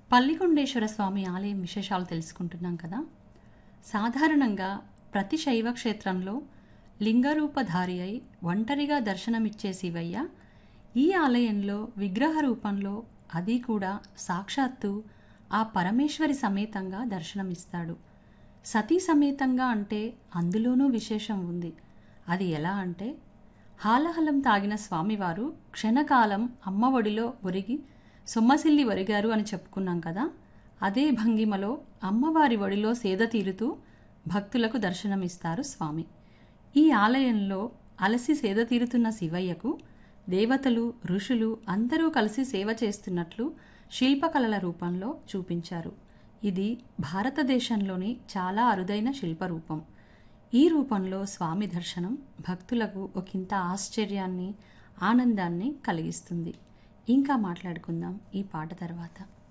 పల్లికొండేశ్వర స్వామి ఆలయం విశేషాలు తెలుసుకుంటున్నాం కదా సాధారణంగా ప్రతి శైవ క్షేత్రంలో లింగరూపధారి అయి ఒంటరిగా దర్శనమిచ్చే శివయ్య ఈ ఆలయంలో విగ్రహ రూపంలో అది కూడా సాక్షాత్తు ఆ పరమేశ్వరి సమేతంగా దర్శనమిస్తాడు సతీ సమేతంగా అంటే అందులోనూ విశేషం ఉంది అది ఎలా అంటే హాలహలం తాగిన స్వామివారు క్షణకాలం అమ్మ ఒడిలో ఒరిగి సొమ్మసిల్లి ఒరిగారు అని చెప్పుకున్నాం కదా అదే భంగిమలో అమ్మవారి ఒడిలో సేద తీరుతూ భక్తులకు దర్శనమిస్తారు స్వామి ఈ ఆలయంలో అలసి సేద తీరుతున్న శివయ్యకు దేవతలు ఋషులు అందరూ కలిసి సేవ చేస్తున్నట్లు శిల్పకళల రూపంలో చూపించారు ఇది భారతదేశంలోని చాలా అరుదైన శిల్పరూపం ఈ రూపంలో స్వామి దర్శనం భక్తులకు ఒకంత ఆశ్చర్యాన్ని ఆనందాన్ని కలిగిస్తుంది ఇంకా మాట్లాడుకుందాం ఈ పాట తర్వాత